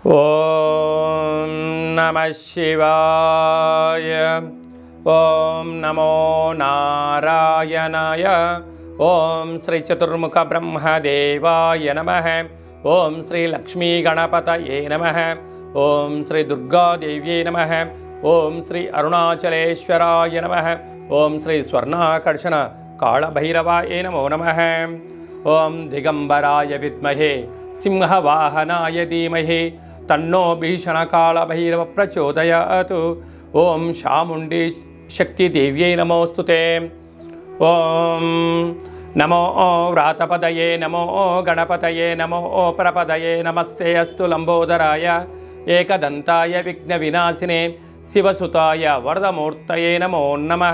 ఓం నమ శివాయ ఓం నమో నారాయణాయ ఓం శ్రీ చతుర్ముఖ బ్రహ్మదేవాయ నమ ఓం శ్రీ లక్ష్మీ గణపతయే నమ ఓం శ్రీ దుర్గాదేవ్యై నమ ఓం శ్రీ అరుణాచలేశ్వరాయ నమ ఓం శ్రీ స్వర్ణాకర్షణ కాళభైరవాయ నమో నమ ఓం దిగంబరాయ విద్మహే సింహవాహనాయ ధీమహి తన్నో భీషణకాళభైరవ ప్రచోదయాత్ ఓం శాముండి శక్తిదేవ్యై నమోస్తుతే ఓం నమో వ్రాతపదయే నమో గణపతయే నమో ప్రపదయే నమస్తే అస్తు లంబోదరాయ ఏకదంతాయ విఘ్న వినాశినే శివసుతాయ వరదమూర్తయే నమో నమ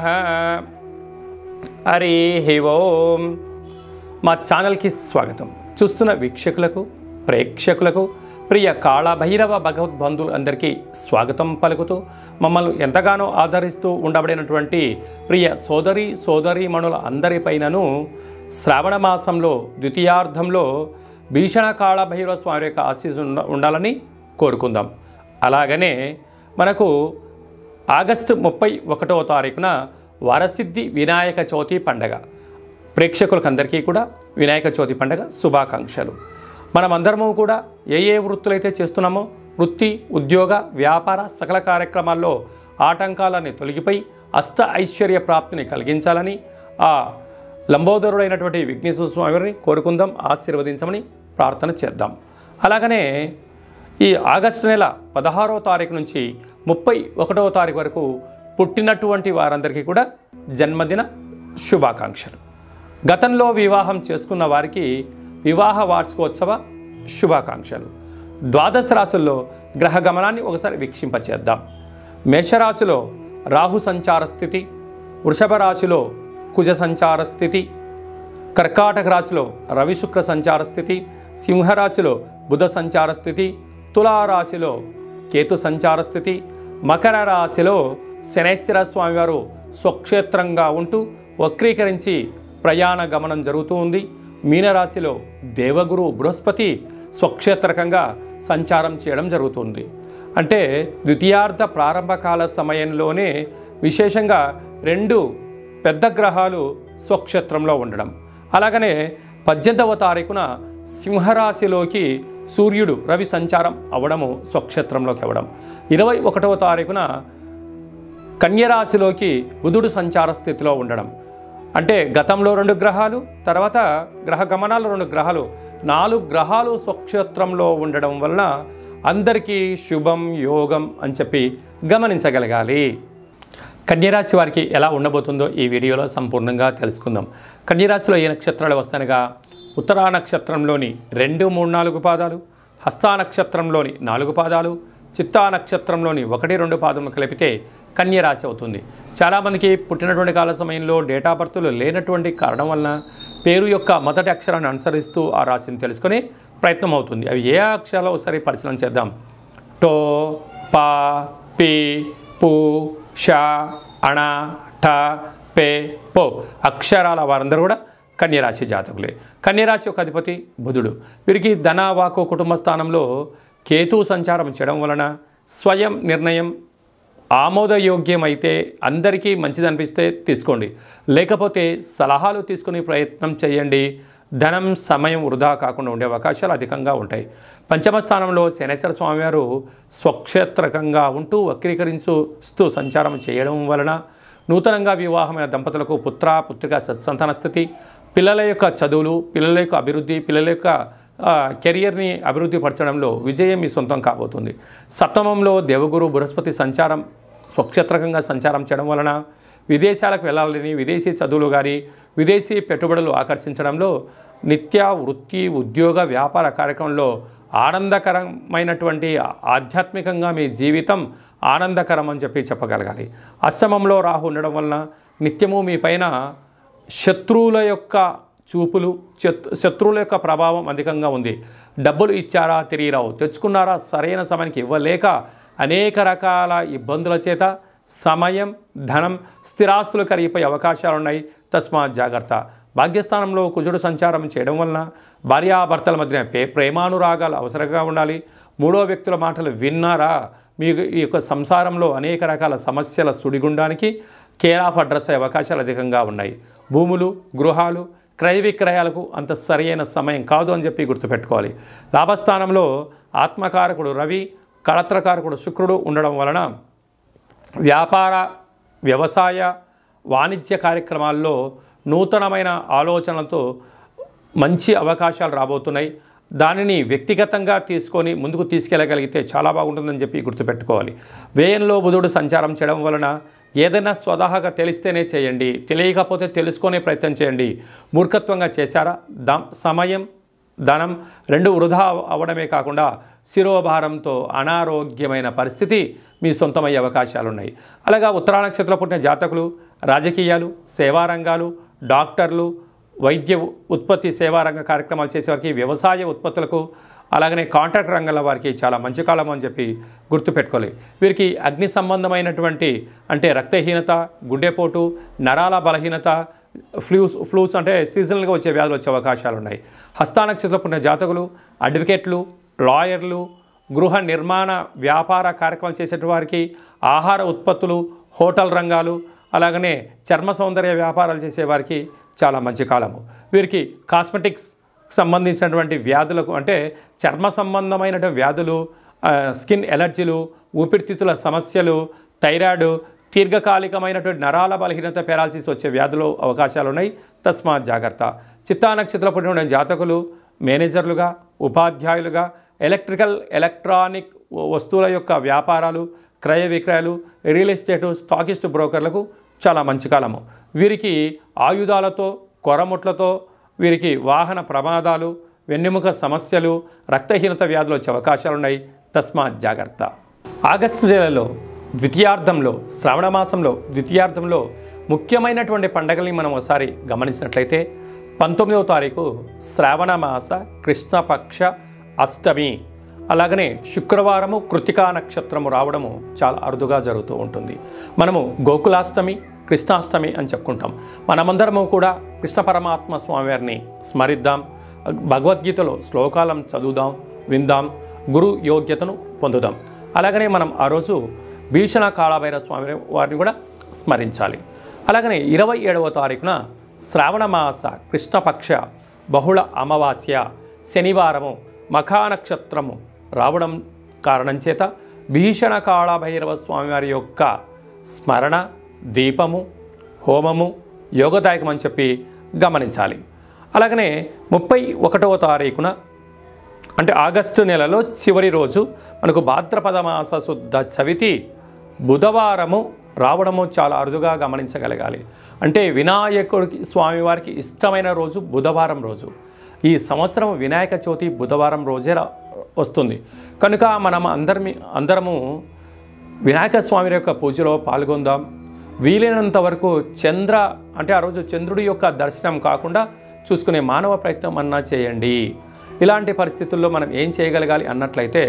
హరి ఓం మా ఛానల్కి స్వాగతం చూస్తున్న వీక్షకులకు ప్రేక్షకులకు ప్రియ కాళభైరవ భగవద్బంధువులు అందరికీ స్వాగతం పలుకుతూ మమ్మల్ని ఎంతగానో ఆదరిస్తూ ఉండబడినటువంటి ప్రియ సోదరి సోదరీమణుల అందరిపైనను శ్రావణ మాసంలో ద్వితీయార్థంలో భీషణ కాళభైరవ స్వామి యొక్క ఆశీస్సు ఉండ ఉండాలని కోరుకుందాం అలాగనే మనకు ఆగస్టు ముప్పై ఒకటవ తారీఖున వరసిద్ధి వినాయక చవితి పండగ ప్రేక్షకులకందరికీ కూడా వినాయక చవితి పండగ శుభాకాంక్షలు మనమందరము కూడా ఏ ఏ వృత్తులైతే చేస్తున్నామో వృత్తి ఉద్యోగ వ్యాపార సకల కార్యక్రమాల్లో ఆటంకాలని తొలగిపోయి అష్ట ఐశ్వర్య ప్రాప్తిని కలిగించాలని ఆ లంబోదరుడైనటువంటి విఘ్నేశ్వర స్వామిని కోరుకుందాం ఆశీర్వదించమని ప్రార్థన చేద్దాం అలాగనే ఈ ఆగస్టు నెల పదహారవ తారీఖు నుంచి ముప్పై ఒకటవ తారీఖు వరకు పుట్టినటువంటి వారందరికీ కూడా జన్మదిన శుభాకాంక్షలు గతంలో వివాహం చేసుకున్న వారికి వివాహ వార్షికోత్సవ శుభాకాంక్షలు ద్వాదశ రాశుల్లో గ్రహ గమనాన్ని ఒకసారి వీక్షింపచేద్దాం మేషరాశిలో రాహు సంచార స్థితి వృషభ రాశిలో కుజ సంచార స్థితి కర్కాటక రాశిలో రవి శుక్ర సంచార స్థితి సింహరాశిలో బుధ సంచార స్థితి తులారాశిలో కేతు సంచార స్థితి మకర రాశిలో శనేశ్వర స్వామివారు స్వక్షేత్రంగా ఉంటూ వక్రీకరించి ప్రయాణ గమనం జరుగుతూ ఉంది మీనరాశిలో దేవగురు బృహస్పతి స్వక్షేత్రకంగా సంచారం చేయడం జరుగుతుంది అంటే ద్వితీయార్థ ప్రారంభకాల సమయంలోనే విశేషంగా రెండు పెద్ద గ్రహాలు స్వక్షేత్రంలో ఉండడం అలాగనే పద్దెనిమిదవ తారీఖున సింహరాశిలోకి సూర్యుడు రవి సంచారం అవడము స్వక్షేత్రంలోకి అవ్వడం ఇరవై ఒకటవ తారీఖున కన్యరాశిలోకి బుధుడు సంచార స్థితిలో ఉండడం అంటే గతంలో రెండు గ్రహాలు తర్వాత గ్రహ గమనాలు రెండు గ్రహాలు నాలుగు గ్రహాలు స్వక్షేత్రంలో ఉండడం వలన అందరికీ శుభం యోగం అని చెప్పి గమనించగలగాలి కన్యరాశి వారికి ఎలా ఉండబోతుందో ఈ వీడియోలో సంపూర్ణంగా తెలుసుకుందాం కన్యరాశిలో ఏ నక్షత్రాలు వస్తానగా ఉత్తరా నక్షత్రంలోని రెండు మూడు నాలుగు పాదాలు హస్తా నక్షత్రంలోని నాలుగు పాదాలు చిత్తా నక్షత్రంలోని ఒకటి రెండు పాదములు కలిపితే కన్యరాశి అవుతుంది చాలామందికి పుట్టినటువంటి కాల సమయంలో డేటా బర్త్లు లేనటువంటి కారణం వలన పేరు యొక్క మొదటి అక్షరాన్ని అనుసరిస్తూ ఆ రాశిని తెలుసుకునే ప్రయత్నం అవుతుంది అవి ఏ అక్షరాలు ఒకసారి పరిశీలన చేద్దాం టో పా పి పు ష అణ ఠ పే పో అక్షరాల వారందరూ కూడా కన్యరాశి జాతకులే కన్యరాశి యొక్క అధిపతి బుధుడు వీరికి ధన వాకు కుటుంబ స్థానంలో కేతు సంచారం చేయడం వలన స్వయం నిర్ణయం ఆమోదయోగ్యమైతే అందరికీ మంచిది అనిపిస్తే తీసుకోండి లేకపోతే సలహాలు తీసుకునే ప్రయత్నం చేయండి ధనం సమయం వృధా కాకుండా ఉండే అవకాశాలు అధికంగా ఉంటాయి పంచమ స్థానంలో శనేశ్వర స్వామివారు స్వక్షేత్రకంగా ఉంటూ వక్రీకరించుస్తూ సంచారం చేయడం వలన నూతనంగా వివాహమైన దంపతులకు పుత్ర పుత్రిక సత్సంతాన స్థితి పిల్లల యొక్క చదువులు పిల్లల యొక్క అభివృద్ధి పిల్లల యొక్క ఆ, కెరియర్ని అభివృద్ధి పరచడంలో విజయం మీ సొంతం కాబోతుంది సప్తమంలో దేవగురు బృహస్పతి సంచారం స్వక్షేత్రకంగా సంచారం చేయడం వలన విదేశాలకు వెళ్ళాలని విదేశీ చదువులు కానీ విదేశీ పెట్టుబడులు ఆకర్షించడంలో నిత్య వృత్తి ఉద్యోగ వ్యాపార కార్యక్రమంలో ఆనందకరమైనటువంటి ఆధ్యాత్మికంగా మీ జీవితం ఆనందకరం అని చెప్పి చెప్పగలగాలి అష్టమంలో రాహు ఉండడం వలన నిత్యము మీ పైన శత్రువుల యొక్క చూపులు శత్ శత్రువుల యొక్క ప్రభావం అధికంగా ఉంది డబ్బులు ఇచ్చారా తిరిగి రావు తెచ్చుకున్నారా సరైన సమయానికి ఇవ్వలేక అనేక రకాల ఇబ్బందుల చేత సమయం ధనం స్థిరాస్తులు కరిగిపోయే అవకాశాలు ఉన్నాయి తస్మాత్ జాగ్రత్త భాగ్యస్థానంలో కుజుడు సంచారం చేయడం వలన భార్యాభర్తల మధ్య పే ప్రేమానురాగాలు అవసరంగా ఉండాలి మూడో వ్యక్తుల మాటలు విన్నారా మీకు ఈ యొక్క సంసారంలో అనేక రకాల సమస్యల సుడిగుండానికి కేర్ ఆఫ్ అడ్రస్ అయ్యే అవకాశాలు అధికంగా ఉన్నాయి భూములు గృహాలు క్రయ విక్రయాలకు అంత సరైన సమయం కాదు అని చెప్పి గుర్తుపెట్టుకోవాలి లాభస్థానంలో ఆత్మకారకుడు రవి కళత్రకారకుడు శుక్రుడు ఉండడం వలన వ్యాపార వ్యవసాయ వాణిజ్య కార్యక్రమాల్లో నూతనమైన ఆలోచనలతో మంచి అవకాశాలు రాబోతున్నాయి దానిని వ్యక్తిగతంగా తీసుకొని ముందుకు తీసుకెళ్ళగలిగితే చాలా బాగుంటుందని చెప్పి గుర్తుపెట్టుకోవాలి వ్యయంలో బుధుడు సంచారం చేయడం వలన ఏదైనా స్వతహాగా తెలిస్తేనే చేయండి తెలియకపోతే తెలుసుకునే ప్రయత్నం చేయండి మూర్ఖత్వంగా చేశారా ద సమయం ధనం రెండు వృధా అవ్వడమే కాకుండా శిరోభారంతో అనారోగ్యమైన పరిస్థితి మీ సొంతమయ్యే అవకాశాలు ఉన్నాయి అలాగా ఉత్తరా నక్షత్రంలో పుట్టిన జాతకులు రాజకీయాలు సేవా రంగాలు డాక్టర్లు వైద్య ఉత్పత్తి సేవా రంగ కార్యక్రమాలు చేసేవారికి వ్యవసాయ ఉత్పత్తులకు అలాగనే కాంట్రాక్ట్ రంగంలో వారికి చాలా మంచి కాలం అని చెప్పి గుర్తుపెట్టుకోవాలి వీరికి అగ్ని సంబంధమైనటువంటి అంటే రక్తహీనత గుండెపోటు నరాల బలహీనత ఫ్లూస్ ఫ్లూస్ అంటే సీజనల్గా వచ్చే వ్యాధులు వచ్చే అవకాశాలు ఉన్నాయి హస్తానక్షత్ర పుట్టిన జాతకులు అడ్వకేట్లు లాయర్లు గృహ నిర్మాణ వ్యాపార కార్యక్రమాలు చేసే వారికి ఆహార ఉత్పత్తులు హోటల్ రంగాలు అలాగనే చర్మ సౌందర్య వ్యాపారాలు చేసేవారికి చాలా మంచి కాలము వీరికి కాస్మెటిక్స్ సంబంధించినటువంటి వ్యాధులకు అంటే చర్మ సంబంధమైనటువంటి వ్యాధులు ఆ, స్కిన్ ఎలర్జీలు ఊపిరితిత్తుల సమస్యలు థైరాయిడ్ దీర్ఘకాలికమైనటువంటి నరాల బలహీనత పెరాలసిస్ వచ్చే వ్యాధులు అవకాశాలు ఉన్నాయి తస్మాత్ జాగ్రత్త చిత్తా నక్షత్ర పుట్టిన జాతకులు మేనేజర్లుగా ఉపాధ్యాయులుగా ఎలక్ట్రికల్ ఎలక్ట్రానిక్ వస్తువుల యొక్క వ్యాపారాలు క్రయ విక్రయాలు రియల్ ఎస్టేటు స్టాకిస్ట్ బ్రోకర్లకు చాలా మంచి కాలము వీరికి ఆయుధాలతో కొరముట్లతో వీరికి వాహన ప్రమాదాలు వెన్నెముక సమస్యలు రక్తహీనత వ్యాధులు వచ్చే అవకాశాలు ఉన్నాయి తస్మాత్ జాగ్రత్త ఆగస్టు నెలలో ద్వితీయార్థంలో శ్రావణ మాసంలో ద్వితీయార్థంలో ముఖ్యమైనటువంటి పండగల్ని మనం ఒకసారి గమనించినట్లయితే పంతొమ్మిదవ తారీఖు శ్రావణ మాస కృష్ణపక్ష అష్టమి అలాగనే శుక్రవారము కృతికా నక్షత్రము రావడము చాలా అరుదుగా జరుగుతూ ఉంటుంది మనము గోకులాష్టమి కృష్ణాష్టమి అని చెప్పుకుంటాం మనమందరము కూడా కృష్ణ పరమాత్మ స్వామివారిని స్మరిద్దాం భగవద్గీతలో శ్లోకాలను చదువుదాం విందాం గురు యోగ్యతను పొందుదాం అలాగనే మనం ఆ రోజు భీషణ కాళభైర స్వామి వారిని కూడా స్మరించాలి అలాగనే ఇరవై ఏడవ తారీఖున శ్రావణ మాస కృష్ణపక్ష బహుళ అమావాస్య శనివారము మఖా నక్షత్రము రావడం కారణం చేత భీషణ కాళభైరవ స్వామివారి యొక్క స్మరణ దీపము హోమము యోగదాయకం అని చెప్పి గమనించాలి అలాగనే ముప్పై ఒకటవ తారీఖున అంటే ఆగస్టు నెలలో చివరి రోజు మనకు భాద్రపద మాస శుద్ధ చవితి బుధవారము రావడము చాలా అరుదుగా గమనించగలగాలి అంటే వినాయకుడికి స్వామివారికి ఇష్టమైన రోజు బుధవారం రోజు ఈ సంవత్సరం వినాయక చవితి బుధవారం రోజే రా- వస్తుంది కనుక మనం అందరిమి అందరము వినాయక స్వామి యొక్క పూజలో పాల్గొందాం వీలైనంత వరకు చంద్ర అంటే ఆ రోజు చంద్రుడి యొక్క దర్శనం కాకుండా చూసుకునే మానవ ప్రయత్నం అన్నా చేయండి ఇలాంటి పరిస్థితుల్లో మనం ఏం చేయగలగాలి అన్నట్లయితే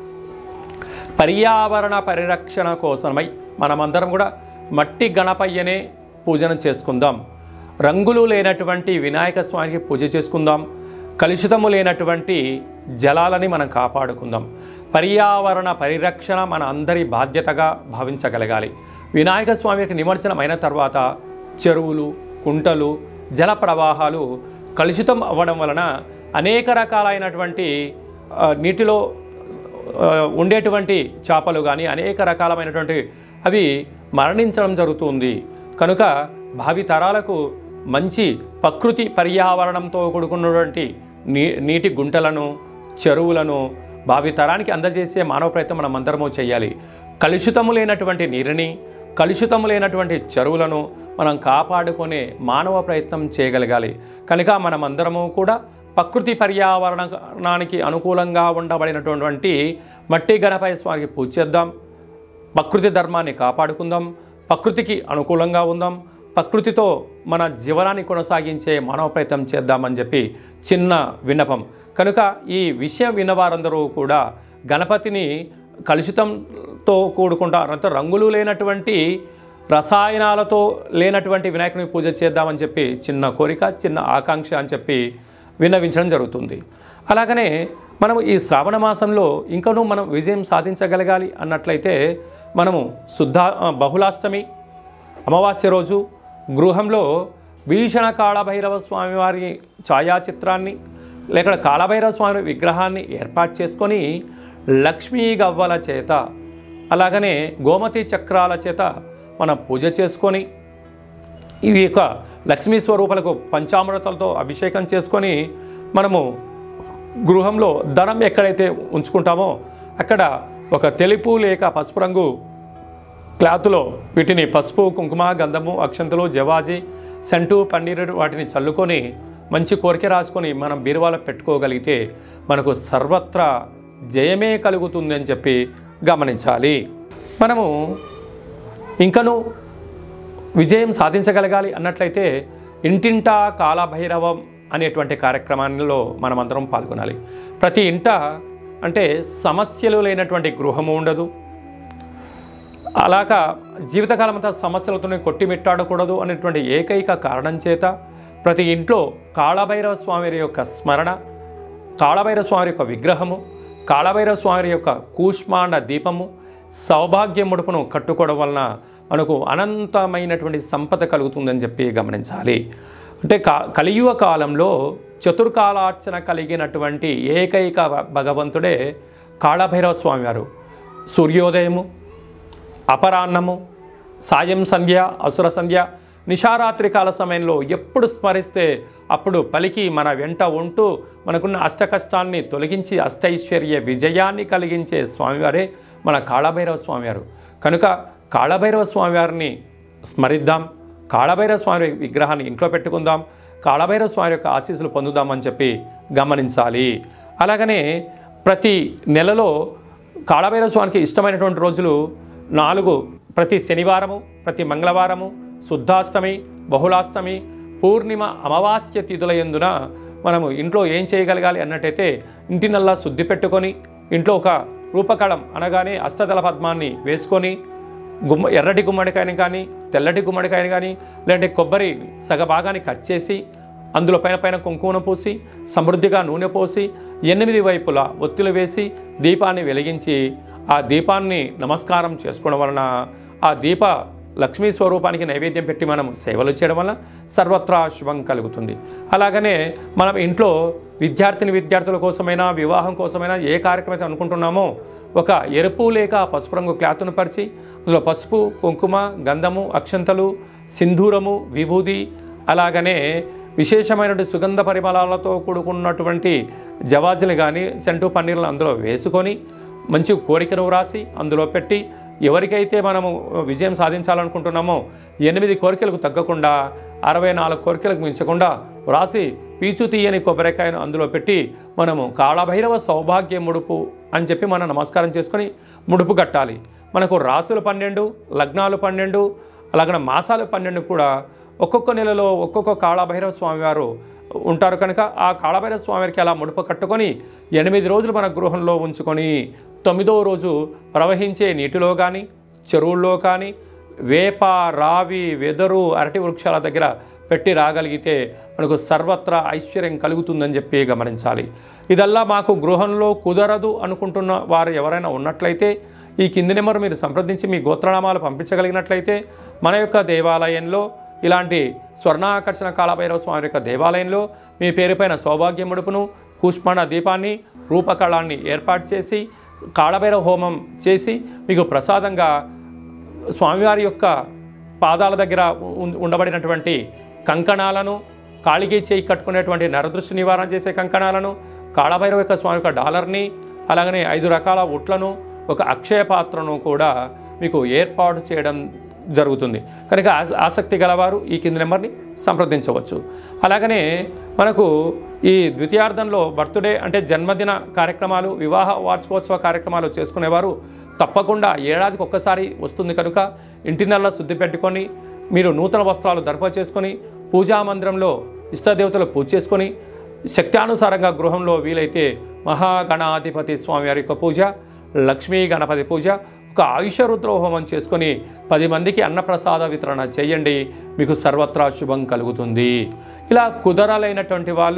పర్యావరణ పరిరక్షణ కోసమై మనమందరం కూడా మట్టి గణపయ్యనే పూజన చేసుకుందాం రంగులు లేనటువంటి వినాయక స్వామికి పూజ చేసుకుందాం కలుషితము లేనటువంటి జలాలని మనం కాపాడుకుందాం పర్యావరణ పరిరక్షణ మన అందరి బాధ్యతగా భావించగలగాలి వినాయక స్వామికి నిమజ్జనం అయిన తర్వాత చెరువులు కుంటలు జల ప్రవాహాలు కలుషితం అవ్వడం వలన అనేక రకాలైనటువంటి ఆ, నీటిలో ఆ, ఉండేటువంటి చేపలు కానీ అనేక రకాలమైనటువంటి అవి మరణించడం జరుగుతుంది కనుక భావి తరాలకు మంచి ప్రకృతి పర్యావరణంతో కూడుకున్నటువంటి నీ నీటి గుంటలను చెరువులను భావి తరానికి అందజేసే మానవ ప్రయత్నం మనం అందరము చేయాలి కలుషితము లేనటువంటి నీరుని కలుషితము లేనటువంటి చెరువులను మనం కాపాడుకునే మానవ ప్రయత్నం చేయగలగాలి కనుక మనమందరము కూడా ప్రకృతి పర్యావరణానికి అనుకూలంగా ఉండబడినటువంటి మట్టి గణపతి స్వామికి పూజ చేద్దాం ప్రకృతి ధర్మాన్ని కాపాడుకుందాం ప్రకృతికి అనుకూలంగా ఉందాం ప్రకృతితో మన జీవనాన్ని కొనసాగించే మానవ ప్రయత్నం చేద్దామని చెప్పి చిన్న విన్నపం కనుక ఈ విషయం విన్నవారందరూ కూడా గణపతిని కలుషితంతో కూడుకుంటా అంటే రంగులు లేనటువంటి రసాయనాలతో లేనటువంటి వినాయకుని పూజ చేద్దామని చెప్పి చిన్న కోరిక చిన్న ఆకాంక్ష అని చెప్పి విన్నవించడం జరుగుతుంది అలాగనే మనము ఈ శ్రావణ మాసంలో ఇంకనూ మనం విజయం సాధించగలగాలి అన్నట్లయితే మనము శుద్ధ ఆ, బహుళాష్టమి అమావాస్య రోజు గృహంలో భీషణ కాళభైరవ స్వామివారి ఛాయాచిత్రాన్ని లేక కాళభైరవ స్వామి విగ్రహాన్ని ఏర్పాటు చేసుకొని లక్ష్మీ గవ్వల చేత అలాగనే గోమతి చక్రాల చేత మనం పూజ చేసుకొని ఇవి యొక్క లక్ష్మీ స్వరూపాలకు పంచామృతాలతో అభిషేకం చేసుకొని మనము గృహంలో ధనం ఎక్కడైతే ఉంచుకుంటామో అక్కడ ఒక తెలుపు లేక పసుపు రంగు క్లాత్లో వీటిని పసుపు కుంకుమ గంధము అక్షంతలు జవాజి సెంటు పన్నీరు వాటిని చల్లుకొని మంచి కోరిక రాసుకొని మనం బీరువాలో పెట్టుకోగలిగితే మనకు సర్వత్రా జయమే కలుగుతుంది అని చెప్పి గమనించాలి మనము ఇంకను విజయం సాధించగలగాలి అన్నట్లయితే ఇంటింటా కాలభైరవం అనేటువంటి కార్యక్రమాల్లో మనమందరం పాల్గొనాలి ప్రతి ఇంట అంటే సమస్యలు లేనటువంటి గృహము ఉండదు అలాగా జీవితకాలం అంతా సమస్యలతోనే కొట్టిమిట్టాడకూడదు అనేటువంటి ఏకైక కారణం చేత ప్రతి ఇంట్లో కాళభైరవ స్వామి యొక్క స్మరణ కాళభైరవ స్వామి యొక్క విగ్రహము కాళభైరవ స్వామి యొక్క కూష్మాండ దీపము సౌభాగ్య ముడుపును కట్టుకోవడం వలన మనకు అనంతమైనటువంటి సంపద కలుగుతుందని చెప్పి గమనించాలి అంటే కా కలియుగ కాలంలో చతుర్కాలార్చన కలిగినటువంటి ఏకైక భగవంతుడే కాళభైరవ స్వామివారు సూర్యోదయము అపరాన్నము సాయం సంధ్య అసుర సంధ్య నిషారాత్రి కాల సమయంలో ఎప్పుడు స్మరిస్తే అప్పుడు పలికి మన వెంట ఉంటూ మనకున్న అష్ట కష్టాన్ని తొలగించి అష్టైశ్వర్య విజయాన్ని కలిగించే స్వామివారే మన కాళభైరవ స్వామివారు కనుక కాళభైరవ స్వామివారిని స్మరిద్దాం కాళభైరవ స్వామి విగ్రహాన్ని ఇంట్లో పెట్టుకుందాం కాళభైరవ స్వామి యొక్క ఆశీస్సులు పొందుదామని చెప్పి గమనించాలి అలాగనే ప్రతి నెలలో కాళభైరవ స్వామికి ఇష్టమైనటువంటి రోజులు నాలుగు ప్రతి శనివారము ప్రతి మంగళవారము శుద్ధాష్టమి బహుళాష్టమి పూర్ణిమ అమావాస్య తిథుల యందున మనము ఇంట్లో ఏం చేయగలగాలి అన్నట్టయితే ఇంటినల్లా శుద్ధి పెట్టుకొని ఇంట్లో ఒక రూపకళం అనగానే అష్టదళ పద్మాన్ని వేసుకొని గుమ్మ ఎర్రటి గుమ్మడికాయని కానీ తెల్లటి గుమ్మడికాయని కానీ లేదంటే కొబ్బరి సగభాగాన్ని కట్ చేసి అందులో పైన పైన కుంకుమను పూసి సమృద్ధిగా నూనె పోసి ఎనిమిది వైపులా ఒత్తులు వేసి దీపాన్ని వెలిగించి ఆ దీపాన్ని నమస్కారం చేసుకోవడం వలన ఆ దీప లక్ష్మీ స్వరూపానికి నైవేద్యం పెట్టి మనం సేవలు చేయడం వల్ల సర్వత్రా శుభం కలుగుతుంది అలాగనే మనం ఇంట్లో విద్యార్థిని విద్యార్థుల కోసమైనా వివాహం కోసమైనా ఏ కార్యక్రమం అయితే అనుకుంటున్నామో ఒక ఎరుపు లేక పసుపు రంగు క్లాత్ను పరిచి అందులో పసుపు కుంకుమ గంధము అక్షంతలు సింధూరము విభూది అలాగనే విశేషమైనటువంటి సుగంధ పరిమళాలతో కూడుకున్నటువంటి జవాజులు కానీ సెంటు పన్నీర్లు అందులో వేసుకొని మంచి కోరికను వ్రాసి అందులో పెట్టి ఎవరికైతే మనము విజయం సాధించాలనుకుంటున్నామో ఎనిమిది కోరికలకు తగ్గకుండా అరవై నాలుగు కోరికలకు మించకుండా వ్రాసి పీచు తీయని కొబ్బరికాయను అందులో పెట్టి మనము కాళభైరవ సౌభాగ్య ముడుపు అని చెప్పి మనం నమస్కారం చేసుకొని ముడుపు కట్టాలి మనకు రాసులు పన్నెండు లగ్నాలు పన్నెండు అలాగే మాసాలు పన్నెండు కూడా ఒక్కొక్క నెలలో ఒక్కొక్క కాళభైరవ స్వామివారు ఉంటారు కనుక ఆ కాళభైరవ స్వామివారికి అలా ముడుపు కట్టుకొని ఎనిమిది రోజులు మన గృహంలో ఉంచుకొని తొమ్మిదవ రోజు ప్రవహించే నీటిలో కానీ చెరువుల్లో కానీ వేప రావి వెదరు అరటి వృక్షాల దగ్గర పెట్టి రాగలిగితే మనకు సర్వత్రా ఐశ్వర్యం కలుగుతుందని చెప్పి గమనించాలి ఇదల్లా మాకు గృహంలో కుదరదు అనుకుంటున్న వారు ఎవరైనా ఉన్నట్లయితే ఈ కింది నెంబర్ మీరు సంప్రదించి మీ గోత్రనామాలు పంపించగలిగినట్లయితే మన యొక్క దేవాలయంలో ఇలాంటి స్వర్ణాకర్షణ కాళభైరవ స్వామి యొక్క దేవాలయంలో మీ పేరుపైన సౌభాగ్య ముడుపును కూష్మాండ దీపాన్ని రూపకళాన్ని ఏర్పాటు చేసి కాళభైరవ హోమం చేసి మీకు ప్రసాదంగా స్వామివారి యొక్క పాదాల దగ్గర ఉం- ఉండబడినటువంటి కంకణాలను కాళికి చేయి కట్టుకునేటువంటి నరదృష్టి నివారణ చేసే కంకణాలను కాళభైరవ యొక్క స్వామి యొక్క డాలర్ని అలాగనే ఐదు రకాల ఉట్లను ఒక అక్షయ పాత్రను కూడా మీకు ఏర్పాటు చేయడం జరుగుతుంది కనుక ఆస- ఆసక్తి గలవారు ఈ కింది నెంబర్ని సంప్రదించవచ్చు అలాగనే మనకు ఈ ద్వితీయార్థంలో బర్త్డే అంటే జన్మదిన కార్యక్రమాలు వివాహ వార్షికోత్సవ కార్యక్రమాలు చేసుకునేవారు తప్పకుండా ఏడాదికి ఒక్కసారి వస్తుంది కనుక ఇంటినల్లా శుద్ధి పెట్టుకొని మీరు నూతన వస్త్రాలు ధర్ప చేసుకొని పూజా మందిరంలో ఇష్టదేవతలు పూజ చేసుకొని శక్త్యానుసారంగా గృహంలో వీలైతే మహాగణాధిపతి స్వామివారి యొక్క పూజ లక్ష్మీ గణపతి పూజ ఒక ఆయుష రుద్ర హోమం చేసుకొని పది మందికి అన్నప్రసాద వితరణ చేయండి మీకు సర్వత్రా శుభం కలుగుతుంది ఇలా కుదరలైనటువంటి వాళ్ళు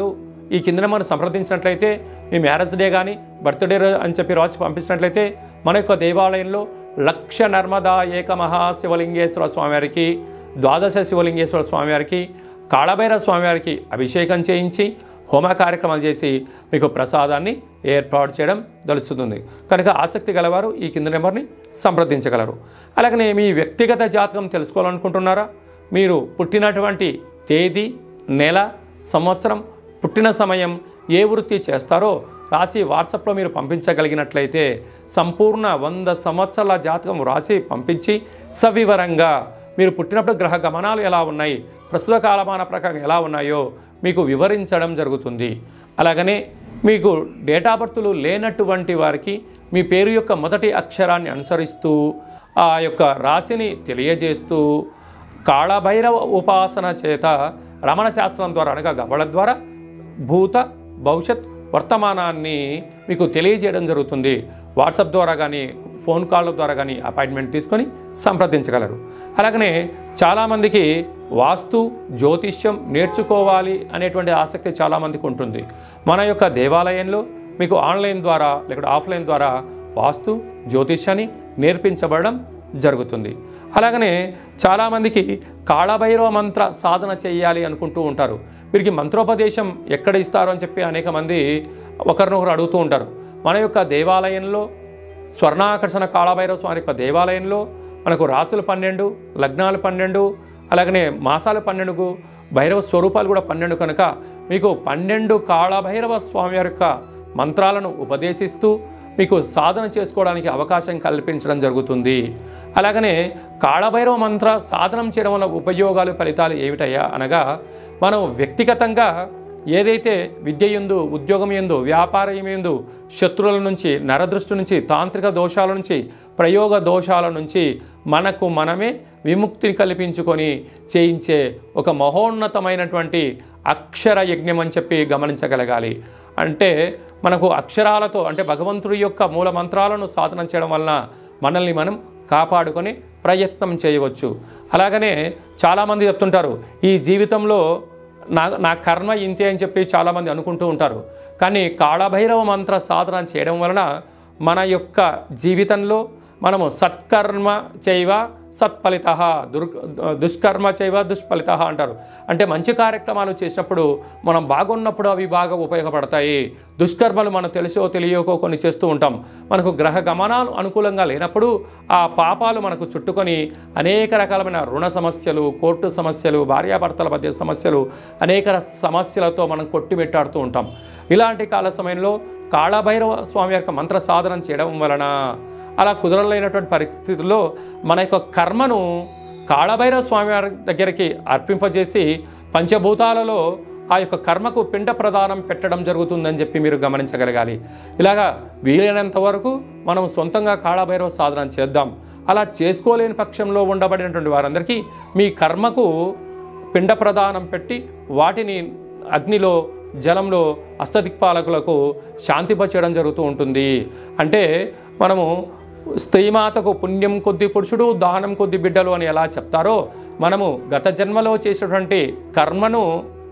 ఈ కింద నెంబర్ని సంప్రదించినట్లయితే మీ మ్యారేజ్ డే కానీ బర్త్డే అని చెప్పి రాసి పంపించినట్లయితే మన యొక్క దేవాలయంలో లక్ష నర్మదా ఏక మహాశివలింగేశ్వర స్వామివారికి ద్వాదశ శివలింగేశ్వర స్వామివారికి కాళభైరవ స్వామివారికి అభిషేకం చేయించి హోమ కార్యక్రమాలు చేసి మీకు ప్రసాదాన్ని ఏర్పాటు చేయడం దలుచుతుంది కనుక ఆసక్తి గలవారు ఈ కింద నెంబర్ని సంప్రదించగలరు అలాగనే మీ వ్యక్తిగత జాతకం తెలుసుకోవాలనుకుంటున్నారా మీరు పుట్టినటువంటి తేదీ నెల సంవత్సరం పుట్టిన సమయం ఏ వృత్తి చేస్తారో రాసి వాట్సాప్లో మీరు పంపించగలిగినట్లయితే సంపూర్ణ వంద సంవత్సరాల జాతకం రాసి పంపించి సవివరంగా మీరు పుట్టినప్పుడు గ్రహ గమనాలు ఎలా ఉన్నాయి ప్రస్తుత కాలమాన ప్రకారం ఎలా ఉన్నాయో మీకు వివరించడం జరుగుతుంది అలాగనే మీకు డేటా బర్తులు లేనటువంటి వారికి మీ పేరు యొక్క మొదటి అక్షరాన్ని అనుసరిస్తూ ఆ యొక్క రాశిని తెలియజేస్తూ కాళభైరవ ఉపాసన చేత రమణ శాస్త్రం ద్వారా అనగా గవ్వల ద్వారా భూత భవిష్యత్ వర్తమానాన్ని మీకు తెలియజేయడం జరుగుతుంది వాట్సాప్ ద్వారా కానీ ఫోన్ కాల్ ద్వారా కానీ అపాయింట్మెంట్ తీసుకొని సంప్రదించగలరు అలాగనే చాలామందికి వాస్తు జ్యోతిష్యం నేర్చుకోవాలి అనేటువంటి ఆసక్తి చాలామందికి ఉంటుంది మన యొక్క దేవాలయంలో మీకు ఆన్లైన్ ద్వారా లేకపోతే ఆఫ్లైన్ ద్వారా వాస్తు జ్యోతిష్యాన్ని నేర్పించబడడం జరుగుతుంది అలాగనే చాలామందికి కాళభైరవ మంత్ర సాధన చేయాలి అనుకుంటూ ఉంటారు వీరికి మంత్రోపదేశం ఎక్కడ ఇస్తారు అని చెప్పి అనేక మంది ఒకరినొకరు అడుగుతూ ఉంటారు మన యొక్క దేవాలయంలో స్వర్ణాకర్షణ కాళభైరవ స్వామి యొక్క దేవాలయంలో మనకు రాసులు పన్నెండు లగ్నాలు పన్నెండు అలాగనే మాసాలు పన్నెండుకు భైరవ స్వరూపాలు కూడా పన్నెండు కనుక మీకు పన్నెండు కాళభైరవ స్వామి వారి యొక్క మంత్రాలను ఉపదేశిస్తూ మీకు సాధన చేసుకోవడానికి అవకాశం కల్పించడం జరుగుతుంది అలాగనే కాళభైరవ మంత్ర సాధనం చేయడం వల్ల ఉపయోగాలు ఫలితాలు ఏమిటయ్యా అనగా మనం వ్యక్తిగతంగా ఏదైతే విద్య ఎందు ఉద్యోగం ఎందు వ్యాపారం ఎందు శత్రువుల నుంచి నరదృష్టి నుంచి తాంత్రిక దోషాల నుంచి ప్రయోగ దోషాల నుంచి మనకు మనమే విముక్తిని కల్పించుకొని చేయించే ఒక మహోన్నతమైనటువంటి అక్షర యజ్ఞం అని చెప్పి గమనించగలగాలి అంటే మనకు అక్షరాలతో అంటే భగవంతుడి యొక్క మూల మంత్రాలను సాధన చేయడం వలన మనల్ని మనం కాపాడుకొని ప్రయత్నం చేయవచ్చు అలాగనే చాలామంది చెప్తుంటారు ఈ జీవితంలో నా నా కర్మ ఇంతే అని చెప్పి చాలామంది అనుకుంటూ ఉంటారు కానీ కాళభైరవ మంత్ర సాధన చేయడం వలన మన యొక్క జీవితంలో మనము సత్కర్మ చేయవ సత్ఫలిత దుర్ దుష్కర్మ చేయవ దుష్ఫలిత అంటారు అంటే మంచి కార్యక్రమాలు చేసినప్పుడు మనం బాగున్నప్పుడు అవి బాగా ఉపయోగపడతాయి దుష్కర్మలు మనం తెలిసో తెలియకో కొన్ని చేస్తూ ఉంటాం మనకు గ్రహ గమనాలు అనుకూలంగా లేనప్పుడు ఆ పాపాలు మనకు చుట్టుకొని అనేక రకాలమైన రుణ సమస్యలు కోర్టు సమస్యలు భార్యాభర్తల మధ్య సమస్యలు అనేక సమస్యలతో మనం కొట్టిమెట్టాడుతూ ఉంటాం ఇలాంటి కాల సమయంలో కాళభైరవ స్వామి యొక్క మంత్ర సాధన చేయడం వలన అలా కుదరలేనటువంటి పరిస్థితుల్లో మన యొక్క కర్మను కాళభైరవ స్వామి వారి దగ్గరికి అర్పింపజేసి పంచభూతాలలో ఆ యొక్క కర్మకు పిండ ప్రదానం పెట్టడం జరుగుతుందని చెప్పి మీరు గమనించగలగాలి ఇలాగా వీలైనంత వరకు మనం సొంతంగా కాళభైరవ సాధన చేద్దాం అలా చేసుకోలేని పక్షంలో ఉండబడినటువంటి వారందరికీ మీ కర్మకు పిండ ప్రదానం పెట్టి వాటిని అగ్నిలో జలంలో అష్టదిక్పాలకులకు శాంతిపచేయడం జరుగుతూ ఉంటుంది అంటే మనము స్త్రీమాతకు పుణ్యం కొద్ది పురుషుడు దానం కొద్ది బిడ్డలు అని ఎలా చెప్తారో మనము గత జన్మలో చేసినటువంటి కర్మను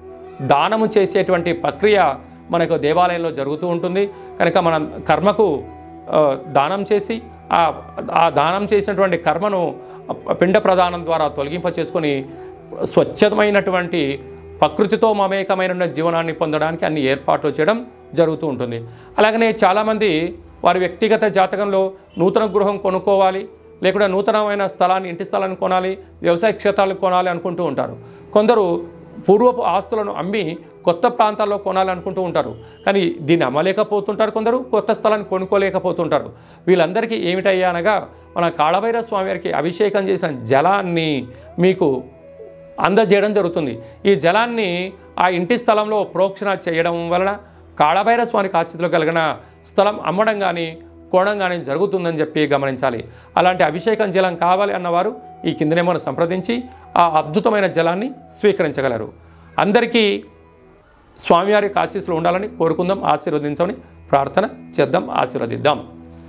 దానము చేసేటువంటి ప్రక్రియ మనకు దేవాలయంలో జరుగుతూ ఉంటుంది కనుక మనం కర్మకు ఆ, దానం చేసి ఆ ఆ దానం చేసినటువంటి కర్మను పిండ ప్రదానం ద్వారా తొలగింప చేసుకొని స్వచ్ఛమైనటువంటి ప్రకృతితో మమేకమైన జీవనాన్ని పొందడానికి అన్ని ఏర్పాట్లు చేయడం జరుగుతూ ఉంటుంది అలాగనే చాలామంది వారి వ్యక్తిగత జాతకంలో నూతన గృహం కొనుక్కోవాలి లేకుంటే నూతనమైన స్థలాన్ని ఇంటి స్థలాన్ని కొనాలి వ్యవసాయ క్షేత్రాలు కొనాలి అనుకుంటూ ఉంటారు కొందరు పూర్వపు ఆస్తులను అమ్మి కొత్త ప్రాంతాల్లో కొనాలి అనుకుంటూ ఉంటారు కానీ దీన్ని అమ్మలేకపోతుంటారు కొందరు కొత్త స్థలాన్ని కొనుక్కోలేకపోతుంటారు వీళ్ళందరికీ ఏమిటయ్యా అనగా మన కాళభైరవ స్వామి వారికి అభిషేకం చేసిన జలాన్ని మీకు అందజేయడం జరుగుతుంది ఈ జలాన్ని ఆ ఇంటి స్థలంలో ప్రోక్షణ చేయడం వలన కాళభైర స్వామికి ఆశీస్సులు కలిగిన స్థలం అమ్మడం కానీ కోణం కానీ జరుగుతుందని చెప్పి గమనించాలి అలాంటి అభిషేకం జలం కావాలి అన్నవారు ఈ కిందనేమో సంప్రదించి ఆ అద్భుతమైన జలాన్ని స్వీకరించగలరు అందరికీ స్వామివారికి ఆశీస్సులు ఉండాలని కోరుకుందాం ఆశీర్వదించమని ప్రార్థన చేద్దాం ఆశీర్వదిద్దాం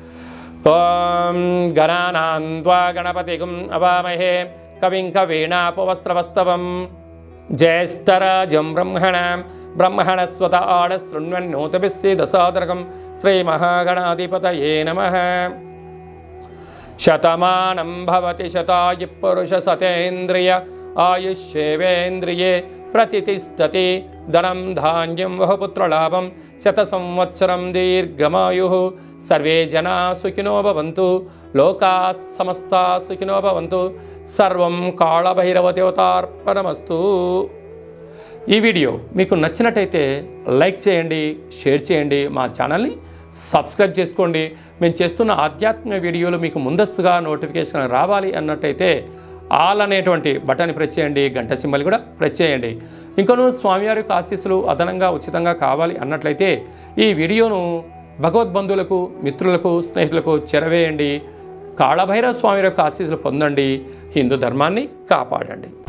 ఓం గణానాన్వా గణపతిగుం అవామహే కవిం కవీణాపవస్త్రవస్తవం జ్యేష్ఠరాజం బ్రహ్మణాం బ్రహ్మణస్వత ఆడ శృణ్వన్నోతభిస్సి దశాదరకం శ్రీ మహాగణాధిపతయే నమః శతమానం భవతి శతాయు పురుష సతేంద్రియ ఆయుష్యేవేంద్రియే ప్రతిష్టతి ధనం ధాన్యం బహుపుత్రలాభం శత సంవత్సరం దీర్ఘమాయు సర్వే జనా సుఖినో భవంతు లోకా సమస్తా సుఖినో భవంతు సర్వం కాళభైరవదేవతార్పణమస్తు ఈ వీడియో మీకు నచ్చినట్టయితే లైక్ చేయండి షేర్ చేయండి మా ఛానల్ని సబ్స్క్రైబ్ చేసుకోండి మేము చేస్తున్న ఆధ్యాత్మిక వీడియోలు మీకు ముందస్తుగా నోటిఫికేషన్ రావాలి అన్నట్టయితే ఆల్ అనేటువంటి బటన్ ప్రెస్ చేయండి గంట సింబల్ కూడా ప్రెస్ చేయండి ఇంకొను స్వామివారి యొక్క ఆశీస్సులు అదనంగా ఉచితంగా కావాలి అన్నట్లయితే ఈ వీడియోను భగవద్బంధువులకు మిత్రులకు స్నేహితులకు చెరవేయండి కాళభైరవ స్వామి యొక్క ఆశీస్సులు పొందండి హిందూ ధర్మాన్ని కాపాడండి